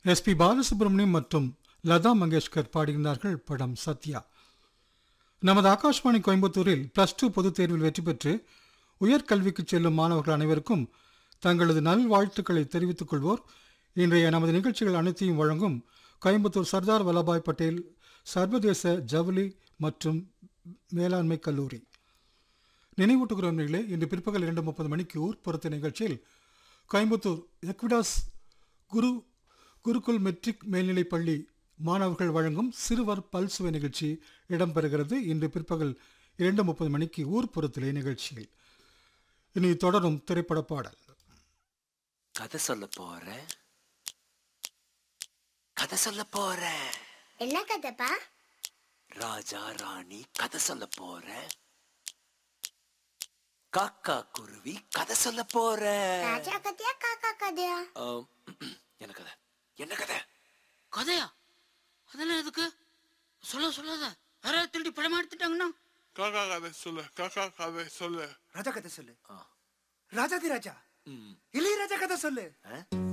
SP Balasubramaniam மற்றும் லதா மங்கேஷ்கர் பாடுகின்றார்கள் படம் சத்யா நமது ஆகாஷ்வாணி கோயம்புத்தூரில் பிளஸ் டூ பொதுத் தேர்வில் வெற்றி பெற்று உயர்கல்விக்கு செல்லும் மாணவர்கள் அனைவருக்கும் தங்களது நல்வாழ்த்துக்களை தெரிவித்துக் கொள்வோர் இன்றைய நமது நிகழ்ச்சிகள் அனைத்தையும் வழங்கும் கோயம்புத்தூர் சர்தார் வல்லபாய் பட்டேல் சர்வதேச ஜவுளி மற்றும் மேலாண்மை கல்லூரி நினைவூட்டுகிறோம் நேயர்களே, இன்று பிற்பகல் இரண்டு முப்பது மணிக்கு ஊர்ப்புறத்த நிகழ்ச்சியில் கோயம்புத்தூர் எக்விடாஸ் குரு குருகுல் மெட்ரிக் மேல்நிலைப் பள்ளி மாணவர்கள் வழங்கும் சிறுவர் பல்சுவை நிகழ்ச்சி இடம்பெறுகிறது இன்று பிற்பகல் இரண்டு முப்பது மணிக்கு ஊர்ப்புறத்திலே நிகழ்ச்சியில் இனி தொடரும் திரைப்பட பாடல் கதை சொல்ல போறேன் கதை சொல்ல போறேன் என்ன கதைப்பா ராஜா ராணி கதை சொல்ல போறேன் காக்கா குருவி கதை சொல்ல போறேன் ராஜா கதையா காக்கா கதையா ஆம், என்ன கதை என்ன கதை கதையா அதெல்லாம் எதுக்கு சொல்ல சொல்லாத யாராவது திருடி படமா எடுத்துட்டாங்கன்னா காக்கா கதை சொல்லு காக்கா கதை சொல்லு ராஜா கதை சொல்லு ஆ. ராஜாதி ராஜா ம். இளையராஜா கதை சொல்லு ஆ?